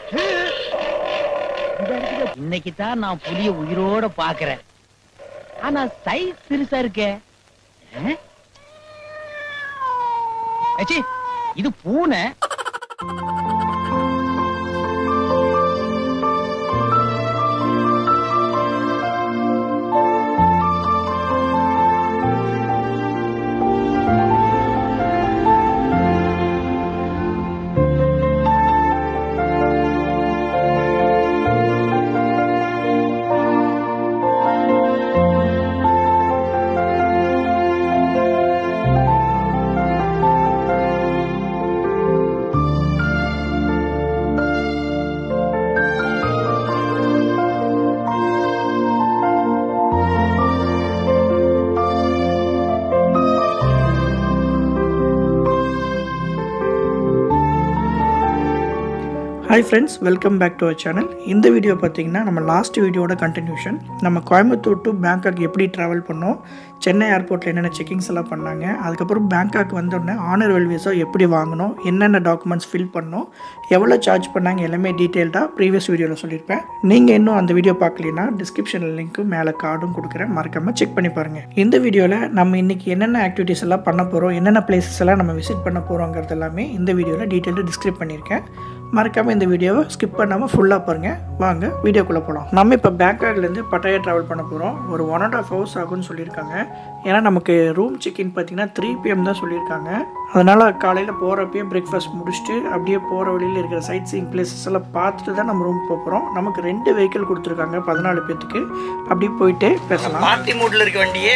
இன்னைக்கு தான் நான் புலிய உயிரோட பாக்குறேன் ஆனா சைஸ் பெருசா இருக்கே ஆ? ஏச்சி, இது பூனை hi friends welcome back to our channel இந்த வீடியோ பார்த்தீங்கன்னா நம்ம லாஸ்ட் வீடியோட கண்டினியூஷன் நம்ம கோயம்புத்தூர் டு பேங்காக் எப்படி ட்ராவல் பண்ணோம் சென்னை ஏர்போர்ட்டில் என்னென்ன செக்கிங்ஸ் எல்லாம் பண்ணாங்க அதுக்கப்புறம் பேங்காக் வந்தோடனே ஆனர் வெல்விஸோ எப்படி வாங்கணும் என்னென்ன டாக்குமெண்ட்ஸ் ஃபில் பண்ணோம் எவ்வளோ சார்ஜ் பண்ணாங்க எல்லாமே டீட்டெயில்டாக ப்ரீவியஸ் வீடியோவில் சொல்லியிருப்பேன் நீங்கள் இன்னும் அந்த வீடியோ பார்க்கலனா டிஸ்கிரிப்ஷனில் லிங்க்கும் மேலே கார்டும் கொடுக்குறேன் மறக்காமல் செக் பண்ணி பாருங்கள் இந்த வீடியோவில் நம்ம இன்றைக்கி என்னென்ன ஆக்டிவிட்டீஸ் எல்லாம் பண்ண போகிறோம் என்னென்ன பிளேசஸ் எல்லாம் நம்ம விசிட் பண்ண போகிறோங்கிறது எல்லாமே இந்த வீடியோவில் டீட்டெயில்டாக டிஸ்கிரைப் பண்ணியிருக்கேன் மறக்காமல் இந்த வீடியோவை ஸ்கிப் பண்ணாமல் ஃபுல்லாக பாருங்கள் வாங்க வீடியோக்குள்ளே போகலாம் நம்ம இப்போ பேங்காக்லேருந்து பட்டாயா ட்ராவல் பண்ண போகிறோம் ஒரு ஒன் அண்ட் ஆஃப் ஹவர்ஸ் ஆகும்னு சொல்லியிருக்காங்க ஏன்னா நமக்கு ரூம் செக்இன் பார்த்தீங்கன்னா த்ரீ பிஎம் தான் சொல்லியிருக்காங்க அதனால் காலையில் போகிறப்பயே பிரேக்ஃபாஸ்ட் முடிச்சுட்டு அப்படியே போகிற வழியில் இருக்கிற சைட் சீயிங் பிளேசஸ் எல்லாம் பார்த்துட்டு தான் நம்ம ரூம் போகிறோம் நமக்கு ரெண்டு வெஹிக்கிள் கொடுத்துருக்காங்க பதினாலு பேர்த்துக்கு அப்படியே போயிட்டு பேசலாம் பார்ட்டி மூடில் இருக்க வண்டியே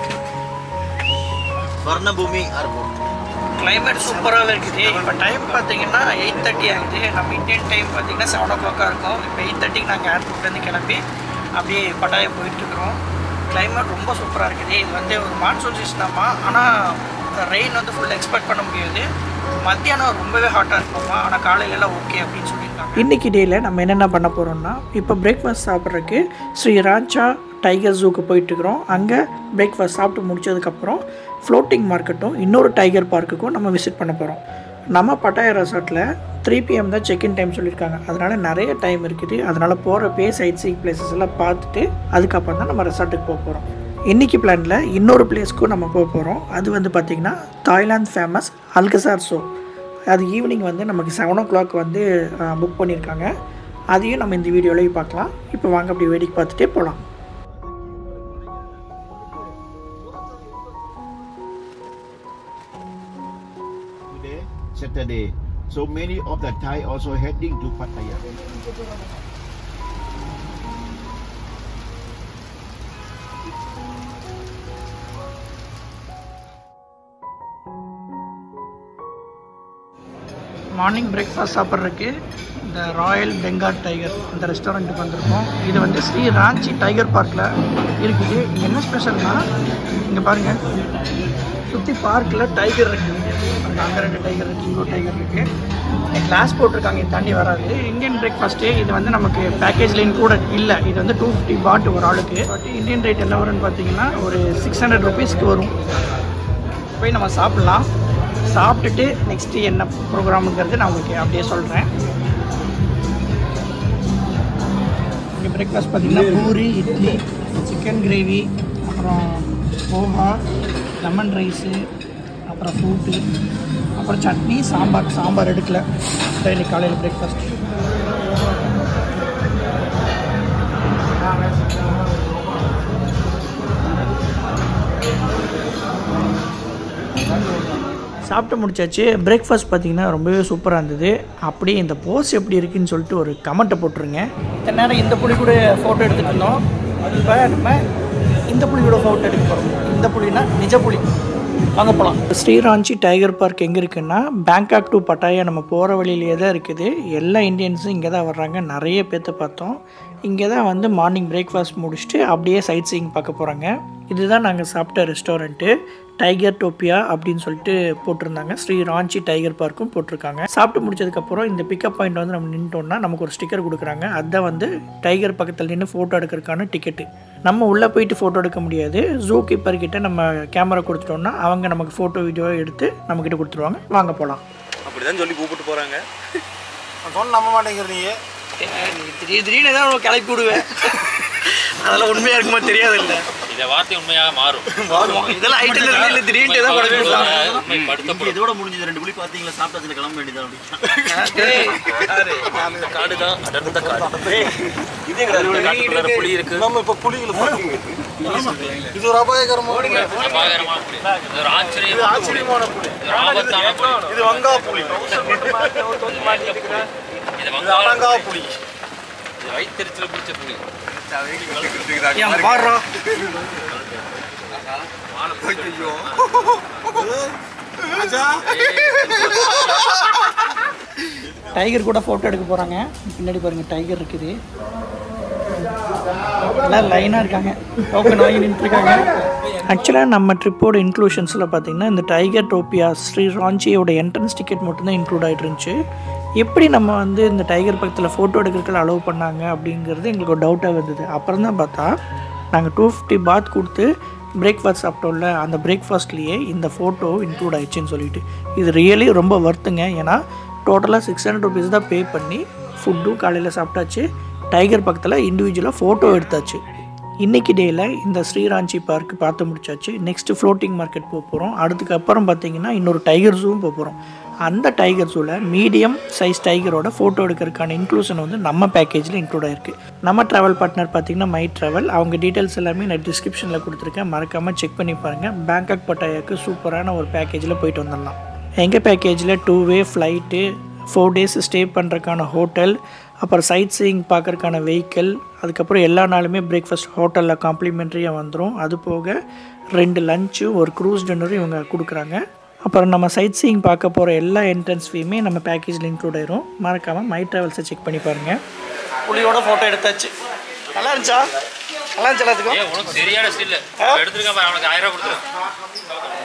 ஸ்வர்ணபூமி ஏர்போர்ட் கிளைமேட் சூப்பராகவே இருக்குது இப்போ டைம் பார்த்தீங்கன்னா எயிட் தேர்ட்டி ஆகுது நம்ம இந்தியன் டைம் பார்த்தீங்கன்னா செவன் ஓ கிளாக்காக இருக்கும் இப்போ எயிட் தேர்ட்டிக்கு நாங்கள் ஏர்போர்ட்லேருந்து கிளம்பி அப்படியே பட்டாயம் போயிட்டுருக்குறோம் கிளைமேட் ரொம்ப சூப்பராக இருக்குது இது வந்து ஒரு மான்சூன் சீசனாமா ஆனால் ரெயின் வந்து ஃபுல் எக்ஸ்பெக்ட் பண்ண முடியாது மத்தியானம் ரொம்பவே ஹாட்டாக இருக்குமா ஆனால் காலையிலலாம் ஓகே அப்படின்னு சொல்லியிருக்காங்க இன்றைக்கி டேயில் நம்ம என்னென்ன பண்ண போகிறோம்னா இப்போ பிரேக்ஃபாஸ்ட் சாப்பிட்றதுக்கு ஸ்ரீ ராஞ்சா டைகர் ஜூக்கு போயிட்டுருக்குறோம் அங்கே பிரேக்ஃபாஸ்ட் சாப்பிட்டு முடிச்சதுக்கப்புறம் ஃப்ளோட்டிங் மார்க்கெட்டும் இன்னொரு டைகர் பார்க்குக்கும் நம்ம விசிட் பண்ண போகிறோம் நம்ம பட்டாயா ரெசார்ட்டில் த்ரீ பிஎம் தான் செக்இன் டைம் சொல்லியிருக்காங்க அதனால் நிறைய டைம் இருக்குது அதனால் போகிறப்பே சைட் சீங் பிளேசஸ் எல்லாம் பார்த்துட்டு அதுக்கப்புறம் தான் நம்ம ரெசார்ட்டுக்கு போக போகிறோம் இன்றைக்கி பிளானில் இன்னொரு பிளேஸ்க்கும் நம்ம போக போகிறோம் அது வந்து பார்த்திங்கன்னா தாய்லாந்து ஃபேமஸ் அல்கசார் ஷோ அது ஈவினிங் வந்து நமக்கு செவன் ஓ கிளாக் வந்து புக் பண்ணியிருக்காங்க அதையும் நம்ம இந்த வீடியோலையும் பார்க்கலாம் இப்போ வாங்க அப்படி வேடிக்கை பார்த்துட்டே போகலாம் Today, Saturday. So many of the Thai also heading to Pattaya. Morning breakfast சாப்பிட்றதுக்கு இந்த ராயல் பெங்கால் டைகர் இந்த ரெஸ்டாரண்ட்டுக்கு வந்திருக்கோம் இது வந்து ஸ்ரீ ராஞ்சி டைகர் பார்க்கில் இருக்குது இங்கே என்ன ஸ்பெஷல்னா இங்கே பாருங்கள் சுற்றி பார்க்கில் டைகர் இருக்குது அங்கே ரெண்டு டைகர் இருக்குது இங்கே டைகர் இருக்குது கிளாஸ் போட்டிருக்காங்க இது தாண்டி வராது இந்தியன் பிரேக்ஃபாஸ்ட்டு இது வந்து நமக்கு பேக்கேஜ்லேயும் கூட இல்லை இது வந்து டூ ஃபிஃப்டி பாட் ஒரு ஆளுக்கு பட் இந்தியன் ரேட் என்ன வரும்னு பார்த்தீங்கன்னா ஒரு சிக்ஸ் ஹண்ட்ரட் ருபீஸ்க்கு வரும் போய் நம்ம சாப்பிட்லாம் சாப்பிட்டுட்டு நெக்ஸ்ட்டு என்ன ப்ரோக்ராமுங்கிறது நான் உங்களுக்கு அப்படியே சொல்கிறேன் இங்கே பிரேக்ஃபாஸ்ட் பார்த்தீங்கன்னா பூரி இட்லி சிக்கன் கிரேவி அப்புறம் போஹா லெமன் ரைஸு அப்புறம் ஃப்ரூட்டு அப்புறம் சட்னி சாம்பார் சாம்பார் எடுக்கல டெய்லி காலையில் பிரேக்ஃபாஸ்ட் சாப்பிட்டு முடிச்சாச்சு பிரேக்ஃபாஸ்ட் பார்த்தீங்கன்னா ரொம்பவே சூப்பராக இருந்தது அப்படியே இந்த போஸ் எப்படி இருக்குன்னு சொல்லிட்டு ஒரு கமெண்ட்டை போட்டுருங்க இத்தனை நேரம் இந்த புளி கூட ஃபோட்டோ எடுத்துகிட்டு இருந்தோம் இப்போ நம்ம இந்த புளி கூட ஃபோட்டோ எடுக்க போகிறோம் இந்த புளினா நிஜ புலி வாங்க போகலாம் ஸ்ரீராஞ்சி டைகர் பார்க் எங்கே இருக்குன்னா பேங்காக் டு பட்டாயா நம்ம போகிற வழியிலே தான் இருக்குது எல்லா இந்தியன்ஸும் இங்கே தான் வர்றாங்க நிறைய பேர்த்த பார்த்தோம் இங்கே தான் வந்து மார்னிங் பிரேக்ஃபாஸ்ட் முடிச்சுட்டு அப்படியே சைட் சீயிங் பார்க்க போகிறாங்க இதுதான் நாங்கள் சாப்பிட்ட ரெஸ்டாரண்ட்டு டைகர் டோப்பியா அப்படின்னு சொல்லிட்டு போட்டிருந்தாங்க ஸ்ரீ ராஞ்சி டைகர் பார்க்கும் போட்டிருக்காங்க சாப்பிட்டு முடிச்சதுக்கப்புறம் இந்த பிக்கப் பாயிண்ட் வந்து நம்ம நின்ட்டோம்னா நமக்கு ஒரு ஸ்டிக்கர் கொடுக்குறாங்க அதுதான் வந்து டைகர் பக்கத்தில் நின்று ஃபோட்டோ எடுக்கிறதுக்கான டிக்கெட்டு நம்ம உள்ளே போயிட்டு ஃபோட்டோ எடுக்க முடியாது ஜூ கீப்பர் கிட்ட நம்ம கேமரா கொடுத்துட்டோம்னா அவங்க நமக்கு ஃபோட்டோ வீடியோ எடுத்து நம்மக்கிட்ட கொடுத்துருவாங்க வாங்க போகலாம் அப்படிதான் சொல்லி கூப்பிட்டு போறாங்க சொன்ன நம்ப மாட்டேங்கிற நீ நீ திடீர் திடீர்னு தான் உனக்கு கிளப்பி விடுவேன் அதெல்லாம் உண்மையா இருக்குமா தெரியாது இல்ல இந்த வார்த்தை உண்மையாக மாறும் இதெல்லாம் ஐட்டத்தில் இருந்து இல்லை திடீர்னு தான் குழப்பி விட்டாங்க உண்மைப்படுத்தப்படும் இதோட முடிஞ்சது ரெண்டு புளி பார்த்தீங்களா சாப்பிட்டாச்சுல கிளம்ப வேண்டியதான் காடு தான் அடர்ந்த காடு இதே காட்டுக்குள்ளார புலி இருக்கு நம்ம இப்போ புலிகளை பார்த்துங்க இது ஒரு அபாயகரமான அபாயகரமான புலி இது ஒரு ஆச்சரியம் இது ஆச்சரியமான புலி இது ஒரு ஆபத்தான புலி இது வங்கா புலி இது இது வங்காள அலங்கா புலி இது வயிற்றுல பிடிச்ச புலி ஏன் பாடுறா டைகர் கூட ஃபோட்டோ எடுக்க போகிறாங்க பின்னாடி பாருங்க டைகர் இருக்குது எல்லாம் லைனாக இருக்காங்க டோக்கன் வாங்கி நின்றுருக்காங்க ஆக்சுவலாக நம்ம ட்ரிப்போட இன்க்ளூஷன்ஸில் பார்த்தீங்கன்னா இந்த டைகர் டோப்பியா ஸ்ரீ ராஞ்சியோட என்ட்ரன்ஸ் டிக்கெட் மட்டும்தான் இன்க்ளூட் ஆகிட்டு இருந்துச்சு எப்படி நம்ம வந்து இந்த டைகர் பக்கத்தில் ஃபோட்டோ எடுக்கிறதுக்கு அலோவ் பண்ணாங்க அப்படிங்கிறது எங்களுக்கு ஒரு டவுட்டாக இருந்தது அப்புறம் தான் பார்த்தா நாங்கள் டூ ஃபிஃப்டி பாத் கொடுத்து பிரேக்ஃபாஸ்ட் சாப்பிட்டோம்ல அந்த பிரேக்ஃபாஸ்ட்லேயே இந்த ஃபோட்டோ இன்க்ளூட் ஆயிடுச்சுன்னு சொல்லிட்டு இது ரியலி ரொம்ப வர்த்துங்க ஏன்னா டோட்டலாக சிக்ஸ் ஹண்ட்ரட் ருபீஸ் தான் பே பண்ணி ஃபுட்டும் காலையில் சாப்பிட்டாச்சு டைகர் பக்கத்தில் இண்டிவிஜுவலாக ஃபோட்டோ எடுத்தாச்சு இன்றைக்கி டேயில் இந்த ஸ்ரீராஞ்சி பார்க் பார்த்து முடிச்சாச்சு நெக்ஸ்ட்டு ஃப்ளோட்டிங் மார்க்கெட் போக போகிறோம் அதுக்கு அப்புறம் பார்த்தீங்கன்னா இன்னொரு டைகர் ஜூவும் போக போகிறோம் அந்த டைகர் ஜூவில் மீடியம் சைஸ் டைகரோட ஃபோட்டோ எடுக்கிறதுக்கான இன்க்ளூஷன் வந்து நம்ம பேக்கேஜில் இன்க்ளூட் ஆயிருக்கு நம்ம ட்ராவல் பார்ட்னர் பார்த்தீங்கன்னா மை ட்ராவல் அவங்க டீட்டெயில்ஸ் எல்லாமே நான் டிஸ்கிரிப்ஷனில் கொடுத்துருக்கேன் மறக்காமல் செக் பண்ணி பாருங்கள் பேங்காக் பட்டாயாக்கு சூப்பரான ஒரு பேக்கேஜில் போயிட்டு வந்துடலாம் எங்கள் பேக்கேஜில் two way flight four days stay பண்ணுறதுக்கான ஹோட்டல் அப்புறம் சைட் சீயிங் பார்க்கறதுக்கான வெஹிக்கிள் அதுக்கப்புறம் எல்லா நாளுமே பிரேக்ஃபாஸ்ட் ஹோட்டலில் காம்ப்ளிமெண்ட்ரியாக வந்துடும் அது போக ரெண்டு லஞ்சு ஒரு க்ரூஸ் டின்னரும் இவங்க கொடுக்குறாங்க அப்புறம் நம்ம சைட் சீயிங் பார்க்க போகிற எல்லா என்ட்ரன்ஸ் ஃபீயுமே நம்ம பேக்கேஜில் இன்க்ளூட் ஆயிரும் மறக்காமல் மை ட்ராவல்ஸை செக் பண்ணி பாருங்கள் புலியோட ஃபோட்டோ எடுத்தாச்சு நல்லா இருந்துச்சா நல்லா இருந்துச்சு எல்லாத்துக்கும் ஏன் உனக்கு சரியான ஸ்டில் எடுத்துருக்கேன் பாரு, அவனுக்கு ஆயிரம் ரூபா கொடுத்துரு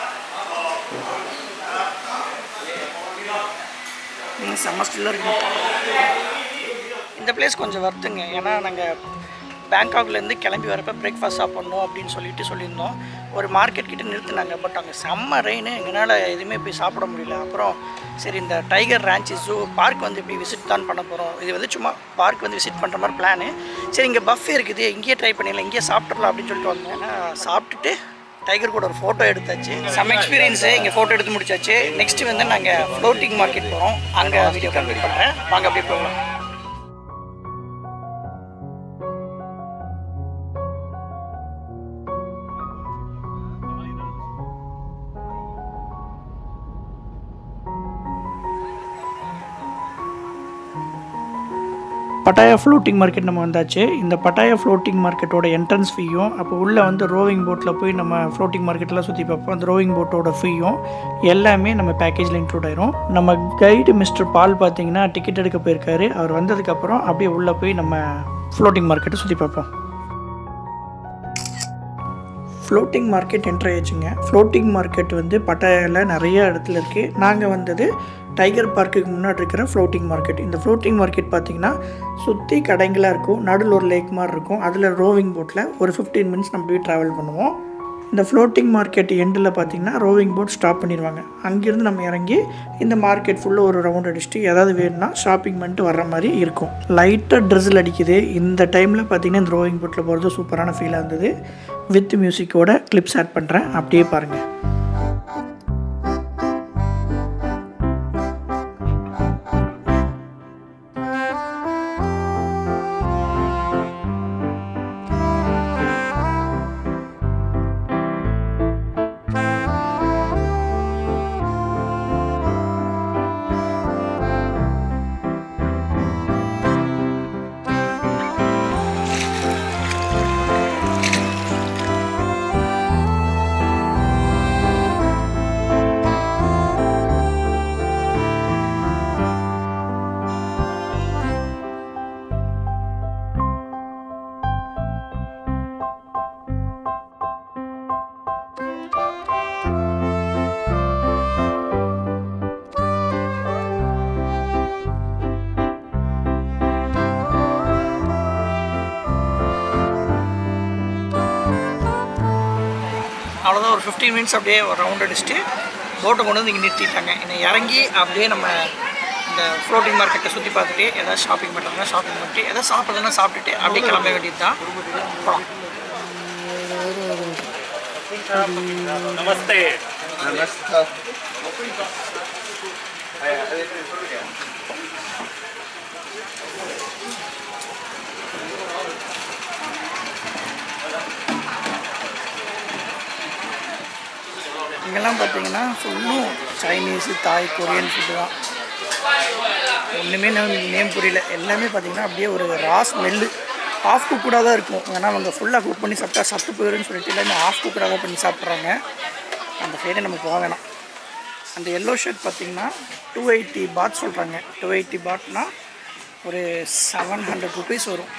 ம், செம்ம ஸ்டில்லாக இருக்கு இந்த பிளேஸ் கொஞ்சம் வருத்துங்க ஏன்னா நாங்கள் பேங்காக்லேருந்து கிளம்பி வரப்போ பிரேக்ஃபாஸ்ட் சாப்பிட்ணும் அப்படின்னு சொல்லிட்டு சொல்லியிருந்தோம் ஒரு மார்க்கெட் கிட்ட நிறுத்தினாங்க பட் அங்கே செம்ம ரெயின் எங்களால் எதுவுமே போய் சாப்பிட முடியல அப்புறம் சரி இந்த டைகர் ரேஞ்ச் ஜூ பார்க் வந்து இப்படி விசிட் தான் பண்ண போகிறோம் இது வந்து சும்மா பார்க் வந்து விசிட் பண்ணுற மாதிரி பிளானு சரி இங்கே பஃபே இருக்குது இங்கேயே ட்ரை பண்ணிடலாம் இங்கேயே சாப்பிட்றலாம் அப்படின்னு சொல்லிட்டு வந்தோம் ஏன்னா சாப்பிட்டுட்டு டைகர் கூட ஒரு ஃபோட்டோ எடுத்தாச்சு செம்ம எக்ஸ்பீரியன்ஸு இங்கே ஃபோட்டோ எடுத்து முடிச்சாச்சு நெக்ஸ்ட் வந்து நாங்கள் ஃப்ளோட்டிங் மார்க்கெட் போகிறோம் அங்கே வீடியோ கம்ப்ளீட் பண்ணுறேன் வாங்க அப்படியே போகலாம் பட்டாயா ஃப்ளோட்டிங் மார்க்கெட் நம்ம வந்தாச்சு இந்த பட்டாயா ஃப்ளோட்டிங் மார்க்கெட்டோட என்ட்ரன்ஸ் ஃபீயும் அப்போ உள்ளே வந்து ரோவிங் போட்டில் போய் நம்ம ஃப்ளோட்டிங் மார்க்கெட்லாம் சுற்றி பார்ப்போம் அந்த ரோவிங் போட்டோட ஃபீயும் எல்லாமே நம்ம பேக்கேஜில் இன்க்ளூட் ஆயிரும் நம்ம கைடு மிஸ்டர் பால் பார்த்தீங்கன்னா டிக்கெட் எடுக்க போயிருக்காரு அவர் வந்ததுக்கப்புறம் அப்படியே உள்ளே போய் நம்ம ஃப்ளோட்டிங் மார்க்கெட்டை சுற்றி பார்ப்போம் ஃப்ளோட்டிங் மார்க்கெட் என்ட்ரு ஆயிடுச்சுங்க ஃப்ளோட்டிங் மார்க்கெட் வந்து பட்டாயாவில் நிறைய இடத்துல இருக்குது நாங்கள் வந்தது டைகர் பார்க்குக்கு முன்னாடி இருக்கிற ஃப்ளோட்டிங் மார்க்கெட் இந்த ஃப்ளோட்டிங் மார்க்கெட் பார்த்திங்கன்னா சுற்றி கடைங்களாக இருக்கும் நடுவில் ஒரு லேக் மாதிரி இருக்கும் அதில் ரோவிங் போட்டில் ஒரு ஃபிஃப்டீன் மினிட்ஸ் நம்ம போய் ட்ராவல் பண்ணுவோம் இந்த ஃப்ளோட்டிங் மார்க்கெட் எண்டில் பார்த்தீங்கன்னா ரோவிங் போட் ஸ்டாப் பண்ணிடுவாங்க அங்கேருந்து நம்ம இறங்கி இந்த மார்க்கெட் ஃபுல்லாக ஒரு ரவுண்ட் அடிச்சுட்டு ஏதாவது வேணும்னா ஷாப்பிங் பண்ணிட்டு வர்ற மாதிரி இருக்கும் லைட்டாக ட்ரெஸ்ஸில் அடிக்குது இந்த டைமில் பார்த்தீங்கன்னா இந்த ரோவிங் போட்டில் போகிறது சூப்பரான ஃபீலாக இருந்தது வித் மியூசிக்கோட கிளிப்ஸ் ஆட் பண்ணுறேன் அப்படியே பாருங்கள் அவ்வளோதான் ஒரு ஃபிஃப்டீன் மினிட்ஸ் அப்படியே ஒரு ரவுண்ட் அடிச்சுட்டு போட்டை கொண்டு வந்து இங்கே நிறுத்திட்டாங்க என்னை இறங்கி அப்படியே நம்ம இந்த இந்த ஃப்ளோட்டிங் மார்க்கெட்டை சுற்றி பார்த்துட்டு ஏதாவது ஷாப்பிங் பண்ணுறதுனா ஷாப்பிங் பண்ணிட்டு ஏதாவது சாப்பிட்றதுனா சாப்பிட்டுட்டு அப்படியே கிளம்ப வேண்டியது தான் போகலாம் नमस्ते இங்கெல்லாம் பார்த்தீங்கன்னா ஃபுல்லும் சைனீஸு தாய் கொரியன் ஃபுட்டு தான் ஒன்றுமே நமக்கு நேம் புரியல எல்லாமே பார்த்தீங்கன்னா அப்படியே ஒரு ரா ஸ்மெல்லு ஆஃப் குக்கூடாக தான் இருக்கும் ஏன்னா அவங்க ஃபுல்லாக குக் பண்ணி சாப்பிட்டா சத்து போயிடும்னு சொல்லிட்டு எல்லாமே ஆஃப் குக்கூடாக தான் பண்ணி சாப்பிட்றாங்க அந்த சைடே நம்ம போக வேணாம் அந்த எல்லோ ஷர்ட் பார்த்தீங்கன்னா டூ எயிட்டி பாட் சொல்கிறாங்க டூ எயிட்டி பாட்னா ஒரு செவன் ஹண்ட்ரட் ருபீஸ் வரும்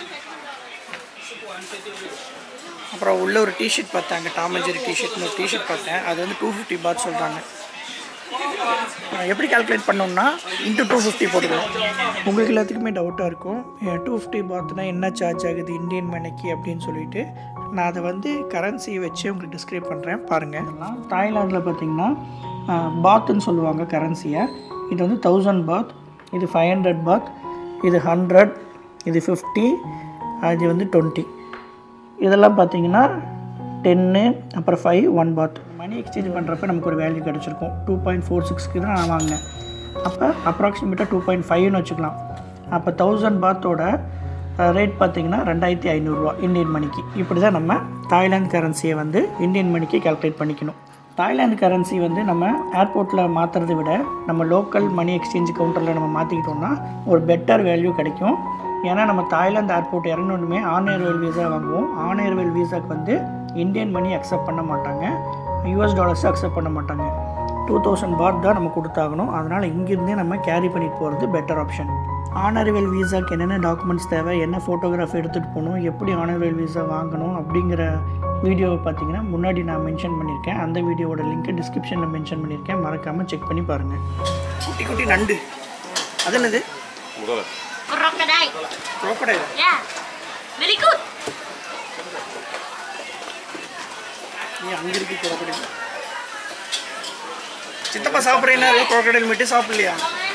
அப்புறம் உள்ள ஒரு டிஷர்ட் பார்த்தாங்க டாமஞ்சேரி டிஷர்ட்னு ஒரு டிஷர்ட் பார்த்தேன் அது வந்து டூ ஃபிஃப்டி பாத் சொல்கிறாங்க எப்படி கால்குலேட் பண்ணோம்னா இன்ட்டு டூ ஃபிஃப்டி போட்டுக்கலாம் உங்களுக்கு எல்லாத்துக்குமே டவுட்டாக இருக்கும் டூ ஃபிஃப்டி பாத்னா என்ன சார்ஜ் ஆகுது இந்தியன் மணிக்கு அப்படின்னு சொல்லிட்டு நான் அதை வந்து கரன்சியை வச்சு உங்களுக்கு டிஸ்கிரைப் பண்ணுறேன் பாருங்கள் தாய்லாந்தில் பார்த்தீங்கன்னா பாத்துன்னு சொல்லுவாங்க கரன்சியை இது வந்து தௌசண்ட் பாத் இது ஃபைவ் ஹண்ட்ரட் பாத் இது ஹண்ட்ரட் இது ஃபிஃப்டி அது வந்து டுவெண்ட்டி இதெல்லாம் பார்த்தீங்கன்னா டென்னு அப்புறம் five one baht money exchange பண்ணுறப்ப நமக்கு ஒரு வேல்யூ கிடச்சிருக்கும் டூ பாயிண்ட் ஃபோர் சிக்ஸ்க்கு தான் நான் வாங்கினேன் அப்போ அப்ராக்சிமேட்டாக டூ பாயிண்ட் ஃபைவ்னு வச்சுக்கலாம் அப்போ தௌசண்ட் பாத்தோட ரேட் பார்த்தீங்கன்னா ரெண்டாயிரத்தி ஐநூறுரூவா இந்தியன் மணிக்கு இப்படி தான் நம்ம தாய்லாந்து கரன்சியை வந்து இந்தியன் மணிக்கு கால்குலேட் பண்ணிக்கணும் தாய்லாந்து கரன்சி வந்து நம்ம ஏர்போர்ட்டில் மாற்றுறதை விட நம்ம லோக்கல் மணி எக்ஸ்சேஞ்ச் கவுண்டரில் நம்ம மாற்றிக்கிட்டோம்னா ஒரு பெட்டர் வேல்யூ கிடைக்கும் ஏன்னா நம்ம தாய்லாந்து ஏர்போர்ட் இறங்கணுமே ஆன் ஏர்வேல் வீசா வாங்குவோம் ஆன் ஏர்வேல் வீசாக்கு வந்து இந்தியன் மணி அக்செப்ட் பண்ண மாட்டாங்க யூஎஸ் டாலர்ஸ் அக்செப்ட் பண்ண மாட்டாங்க டூ தௌசண்ட் பாட் தான் நம்ம கொடுத்தாகணும் அதனால் இங்கேருந்தே நம்ம கேரி பண்ணிட்டு போகிறது பெட்டர் ஆப்ஷன் ஆனர்வேல் வீசாக்கு என்னென்ன டாக்குமெண்ட்ஸ் தேவை என்ன ஃபோட்டோகிராஃப் எடுத்துகிட்டு போகணும் எப்படி ஆனர்வேல் வீசா வாங்கணும் அப்படிங்கிற வீடியோவை பார்த்தீங்கன்னா முன்னாடி நான் மென்ஷன் பண்ணியிருக்கேன் அந்த வீடியோவோட லிங்க்கை டிஸ்கிரிப்ஷனில் மென்ஷன் பண்ணியிருக்கேன் மறக்காமல் செக் பண்ணி பாருங்கள் குட்டி குட்டி நண்டு அது என்னது Crocodile. crocodile. Yeah. Very good. நீ அங்கே இருக்கு crocodile. சித்தப்பா சாப்பிட்றீங்கன்னா crocodile மட்டும் சாப்பிடலையா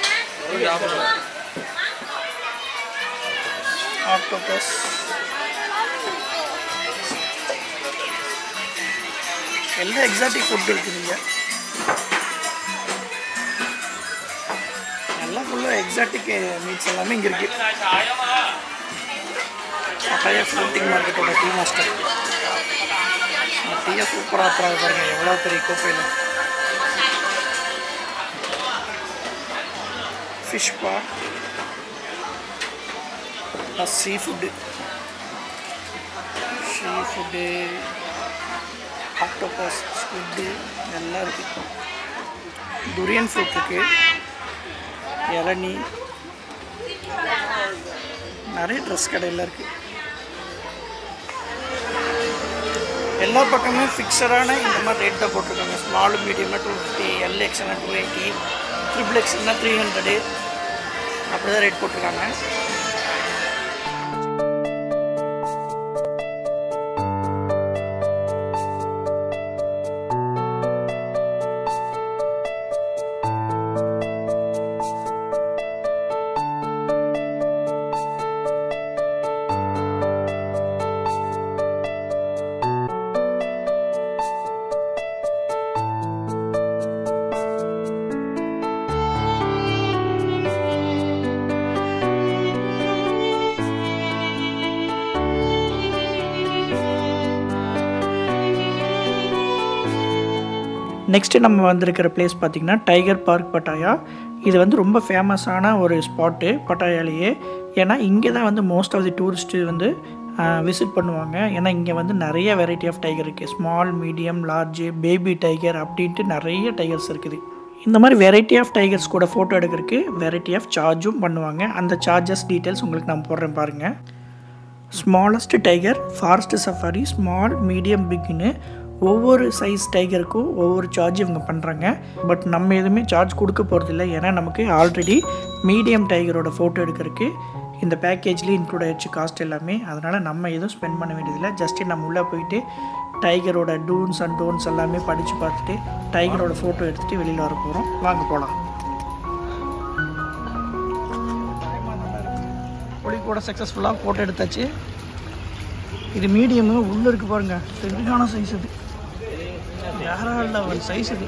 ஆக்டோபஸ் எல்லா எக்ஸாட்டிக் ஃபுட் இருக்குது இங்கே எல்லாம் ஃபுல்லாக எக்ஸாட்டிக் மீட்ஸ் எல்லாமே இங்கே இருக்குது பழைய ஃப்ளோட்டிங் மார்க்கெட்டோட டீ மாஸ்டர் டீயை சூப்பராக ஆத்துறாங்க பாருங்க எவ்வளோ பெரிய கோப்பையில் ஃபிஷ் பா sea food sea food octopus squid எல்லாம் இருக்குது துரியன் ஃப்ரூட் இருக்குது இளநி நிறைய ட்ரெஸ் கடையில் இருக்குது எல்லா பக்கமும் ஃபிக்ஸடான இந்த மாதிரி ரேட் தான் போட்டிருக்காங்க ஸ்மால் மீடியம்னா டூ ஃபிஃப்டி எல் எக்ஸ்னா டூ எயிட்டி ட்ரிபிள் எக்ஸ்னா த்ரீ ஹண்ட்ரடு அப்படி தான் ரேட் போட்டிருக்காங்க நெக்ஸ்ட்டு நம்ம வந்திருக்கிற பிளேஸ் பார்த்திங்கன்னா டைகர் பார்க் பட்டாயா இது வந்து ரொம்ப ஃபேமஸான ஒரு ஸ்பாட்டு பட்டாயாலேயே ஏன்னா இங்கே தான் வந்து மோஸ்ட் ஆஃப் தி டூரிஸ்ட்டு வந்து விசிட் பண்ணுவாங்க ஏன்னா இங்கே வந்து நிறைய வெரைட்டி ஆஃப் டைகர் இருக்குது small medium large baby tiger அப்படின்ட்டு நிறைய டைகர்ஸ் இருக்குது இந்த மாதிரி வெரைட்டி ஆஃப் டைகர்ஸ் கூட ஃபோட்டோ எடுக்கிறதுக்கு வெரைட்டி ஆஃப் சார்ஜும் பண்ணுவாங்க அந்த சார்ஜஸ் டீட்டெயில்ஸ் உங்களுக்கு நான் போடுறேன் பாருங்கள் smallest tiger forest safari small medium பிக்னு ஒவ்வொரு சைஸ் டைகருக்கும் ஒவ்வொரு சார்ஜ் இவங்க பண்ணுறாங்க பட் நம்ம எதுவுமே சார்ஜ் கொடுக்க போகிறதில்ல ஏன்னா நமக்கு ஆல்ரெடி மீடியம் டைகரோட ஃபோட்டோ எடுக்கிறதுக்கு இந்த பேக்கேஜ்லேயே இன்க்ளூட் ஆயிடுச்சு காஸ்ட் எல்லாமே அதனால் நம்ம எதுவும் ஸ்பெண்ட் பண்ண வேண்டியதில்லை ஜஸ்ட்டு நம்ம உள்ளே போயிட்டு டைகரோட டூன்ஸ் அண்ட் டோன்ஸ் எல்லாமே படித்து பார்த்துட்டு டைகரோட ஃபோட்டோ எடுத்துகிட்டு வெளியில் வர போகிறோம் வாங்க போகலாம் கூட சக்ஸஸ்ஃபுல்லாக ஃபோட்டோ எடுத்தாச்சு இது மீடியமு உள்ளே இருக்கு பாருங்க சரியான சைஸ் இது வேற லெவல் சைஸ் இது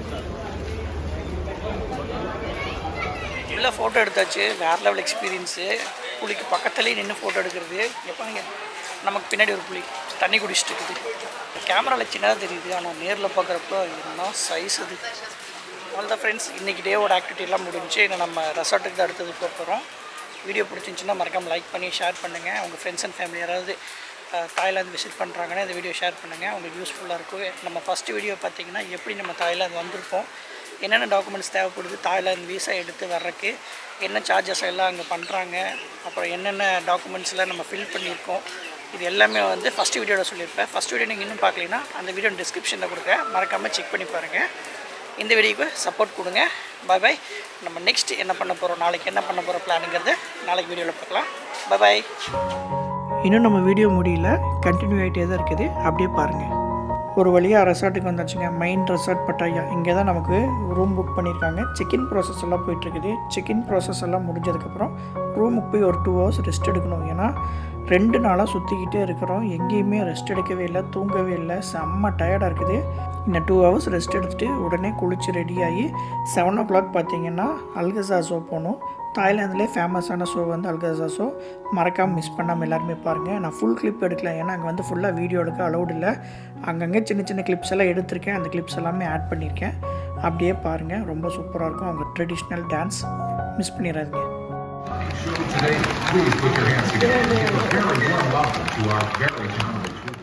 உள்ள ஃபோட்டோ எடுத்தாச்சு வேற லெவல் எக்ஸ்பீரியன்ஸு புளிக்கு பக்கத்துலேயே நின்று ஃபோட்டோ எடுக்கிறது இங்க பாருங்க நமக்கு பின்னாடி ஒரு புளி தண்ணி குடிச்சிட்டு இருக்குது கேமராவில் சின்னதாக தெரியுது ஆனால் நேரில் பார்க்குறப்ப என்ன சைஸ் அது அவ்வளோதான் ஃப்ரெண்ட்ஸ் இன்றைக்கி டேவோட ஆக்டிவிட்டி எல்லாம் முடிஞ்சு இன்னும் நம்ம ரெசார்ட்டுக்கு தான் அடுத்தது போக போகிறோம் வீடியோ பிடிச்சிருந்துச்சுன்னா மறக்காம லைக் பண்ணி ஷேர் பண்ணுங்கள் உங்கள் ஃப்ரெண்ட்ஸ் அண்ட் ஃபேமிலி யாராவது அஹ், தாய்லாந்து விசிட் பண்ணுறாங்கன்னா இந்த வீடியோ ஷேர் பண்ணுங்கள் உங்களுக்கு யூஸ்ஃபுல்லாக இருக்கும் நம்ம ஃபஸ்ட்டு வீடியோ பார்த்தீங்கன்னா எப்படி நம்ம தாய்லாந்து வந்திருப்போம் என்னென்ன டாக்குமெண்ட்ஸ் தேவைப்படுது தாய்லாந்து வீசா எடுத்து வர்றதுக்கு என்ன சார்ஜஸ் எல்லாம் அங்கே பண்ணுறாங்க அப்புறம் என்னென்ன டாக்குமெண்ட்ஸ்லாம் நம்ம ஃபில் பண்ணியிருக்கோம் இது எல்லாமே வந்து ஃபஸ்ட் வீடியோவில் சொல்லியிருப்பேன் ஃபஸ்ட் வீடியோ நீங்கள் இன்னும் பார்க்கலனா அந்த வீடியோ டிஸ்கிரிப்ஷனில் கொடுக்குறேன் மறக்காமல் செக் பண்ணி பாருங்கள் இந்த வீடியோக்கு சப்போர்ட் கொடுங்க பை பை நம்ம நெக்ஸ்ட் என்ன பண்ண போகிறோம் நாளைக்கு என்ன பண்ண போகிற பிளானுங்கிறது நாளைக்கு வீடியோவில் பார்க்கலாம் பை பை இன்னும் நம்ம வீடியோ முடியல கண்டினியூ ஆகிட்டே தான் இருக்குது அப்படியே பாருங்கள் ஒரு வழியாக ரெசார்ட்டுக்கு வந்தாச்சுங்க மெயின் ரெசார்ட் பட்டாயா இங்கே தான் நமக்கு ரூம் புக் பண்ணியிருக்காங்க செக்இன் ப்ராசஸ் எல்லாம் போயிட்டுருக்குது செக்இன் ப்ராசஸ் எல்லாம் முடிஞ்சதுக்கப்புறம் ரூமுக்கு போய் ஒரு டூ ஹவர்ஸ் ரெஸ்ட் எடுக்கணும் ஏன்னா ரெண்டு நாளாக சுற்றிக்கிட்டே இருக்கிறோம் எங்கேயுமே ரெஸ்ட் எடுக்கவே இல்லை தூங்கவே இல்லை செம்ம டயர்டாக இருக்குது இந்த டூ ஹவர்ஸ் ரெஸ்ட் எடுத்துகிட்டு உடனே குளித்து ரெடி ஆகி செவன் ஓ கிளாக் பார்த்தீங்கன்னா அல்கசா ஷோ போகணும் தாய்லாந்துலேயே ஃபேமஸான ஷோ வந்து அல்கசா ஷோ மறக்காமல் மிஸ் பண்ணாமல் எல்லாருமே பாருங்கள் நான் ஃபுல் கிளிப் எடுக்கல ஏன்னா அங்கே வந்து ஃபுல்லாக வீடியோ எடுக்க அலௌட் இல்லை அங்கங்கே சின்ன சின்ன கிளிப்ஸ் எல்லாம் எடுத்திருக்கேன் அந்த கிளிப்ஸ் எல்லாமே ஆட் பண்ணியிருக்கேன் அப்படியே பாருங்கள் ரொம்ப சூப்பராக இருக்கும் அவங்க ட்ரெடிஷ்னல் டான்ஸ் மிஸ் பண்ணிடாதீங்க Today, please put your hands together and give a very warm welcome to our very talented troupe.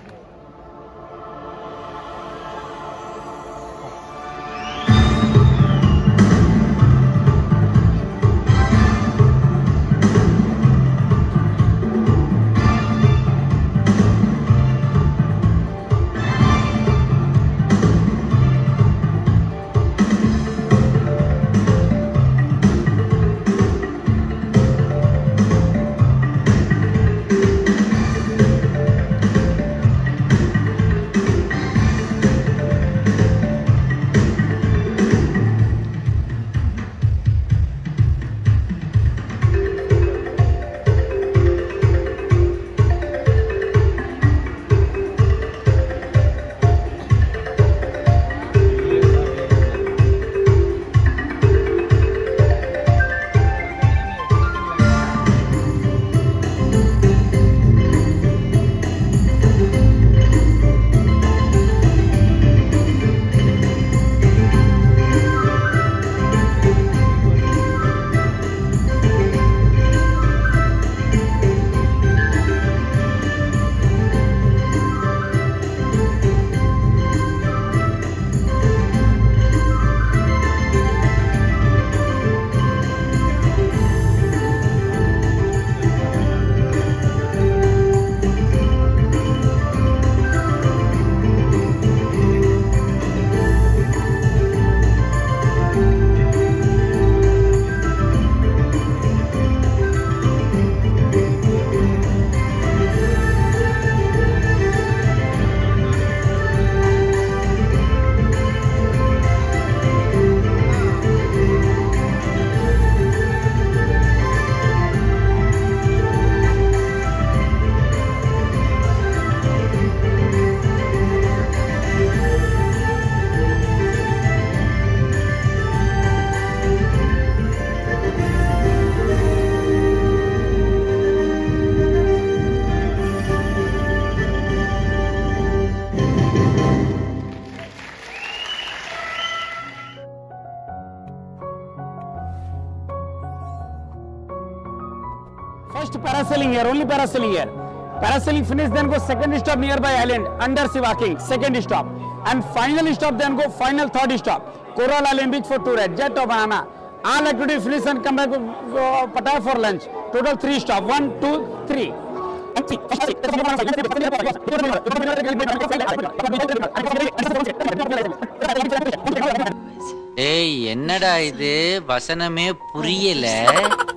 First parasailing here, only parasailing here. Parasailing finish, then go second stop nearby island, undersea walking, second stop. And final stop, then go final third stop. Coral Island Beach for two red, jet or banana. All activity finish and come back to go Pattaya for lunch. Total three stop, one, two, three. ஏய் என்னடா இது வசனமே புரியல